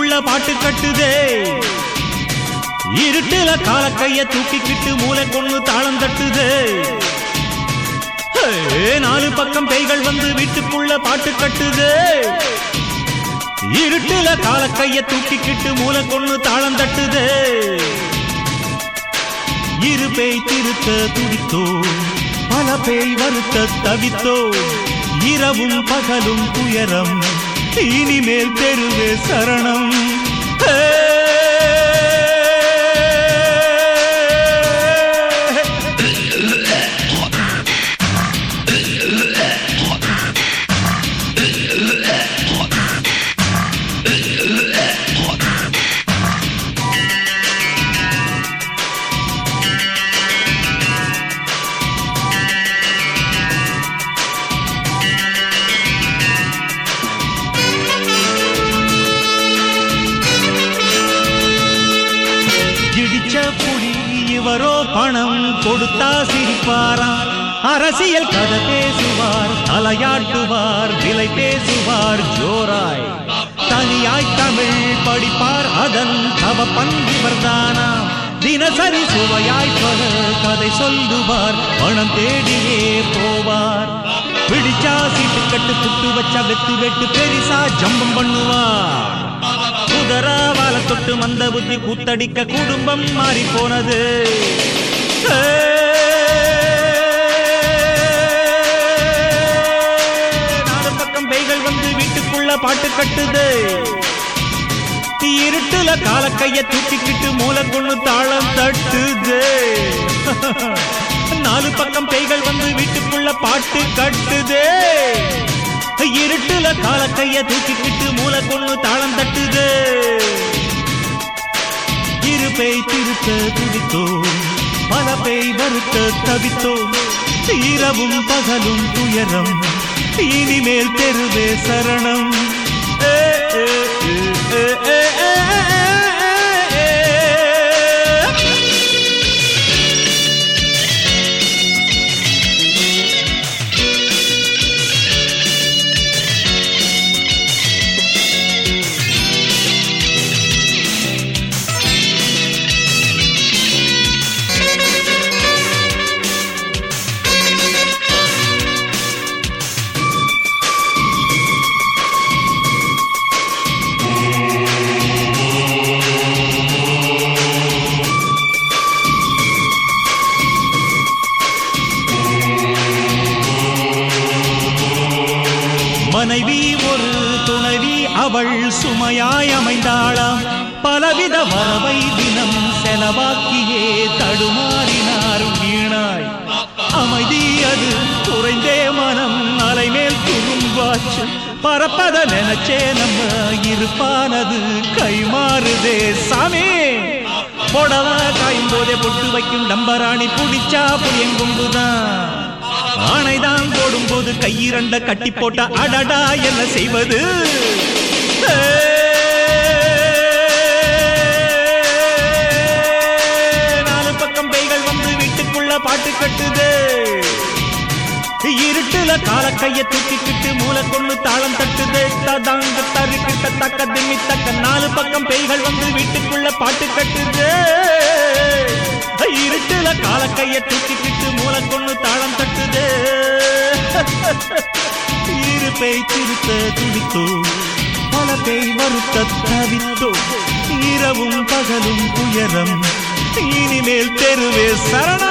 வீட்டுக்குள்ள பாட்டு கட்டுதே இருட்டுல கால கைய தூக்கிக்கிட்டு மூளை கொண்டு தாளம் தட்டுதே ஹே, நாலு பக்கம் பேய்கள் வந்து வீட்டுக்குள்ள பாட்டு கட்டுதே இருட்டுல கால கைய தூக்கிக்கிட்டு மூளை கொண்டு தாளம் தட்டுதே இரு பேய் திருத்த துடித்தோ பல பேய் வருத்த தவித்தோ இரவும் பகலும் துயரம் இனிமேல் தெருவே சரணம் ஹே! இடிச்ச புலி இவரோ பணம் கொடுத்தா சிரிப்பாராம் அரசியல் கதை பேசுவார் தலையாட்டுவார் விலை பேசுவார் ஜோராய் தனியாய் தமிழ் படிப்பார் அதன் தவ பங்கிவர்தானா தினசரி சுவையாய் பல கதை சொல்லுவார் பணம் தேடியே போவார் பிடிச்சா சீட்டு கட்டு புட்டு வச்சா வெத்து வெட்டு பெரிசா ஜம்பம் பண்ணுவார் குதிரா வாழ தொட்டு மந்த புத்தி கூத்தடிக்க குடும்பம் மாறி போனது நாலு பக்கம் பேய்கள் வந்து வீட்டுக்குள்ள பாட்டு கட்டுது இருட்டுல கால கைய தூக்கிக்கிட்டு மூளை கொண்டு தாளம் தட்டுது நாலு பக்கம் பேய்கள் வந்து வீட்டுக்குள்ள பாட்டு கட்டுதே இருட்டுல கால கைய தூக்கிக்கிட்டு மூளை கொண்டு தாளம் தட்டுது இரு பேய் திருத்த துடித்தோ பல பேய் வருத்த தவித்தோ இரவும் பகலும் துயரம் இனிமேல் தெருவே சரணம் ஏ, ஏ, ஏ, ஏ, ஏ, ஏ, ஏ, ஏ. மனைவி ஒரு துணைவி அவள் சுமையாய் அமைந்தாளாம் பலவித வரவை தினம் செலவாக்கியே தடுமாறினார் வீணாய் அமைதி அது குறைந்தே மனம் அலைமேல் துரும்பாச்சு பரப்பத நினைச்சே நம்ம இருப்பானது கைமாறுதே சாமி புடவ காயும் போதே பொட்டு வைக்கும் டம்பராணி புடிச்சா புளியங்கும்புதான் ஆணைதான் போடும்போது கையிரண்ட கட்டி போட்ட அடடா என்ன செய்வது நாலு பக்கம் பேய்கள் வந்து வீட்டுக்குள்ள பாட்டு கட்டுது இருட்டுல கால கைய தூக்கிக்கிட்டு மூளை கொண்டு தாளம் தட்டுது ததாங்க தருக்கிட்ட தக்க திம்மி தக்க நாலு பக்கம் பேய்கள் வந்து வீட்டுக்குள்ள பாட்டு கட்டுது இருட்டுல கால கைய தூக்கிக்கிட்டு மூளை கொண்டு தாளம் தட்டுது இரு பேய் திருத்த துடித்தோ பல பேய் வருத்த தவித்தோ இரவும் பகலும் துயரம் இனிமேல் தெருவே சரணம்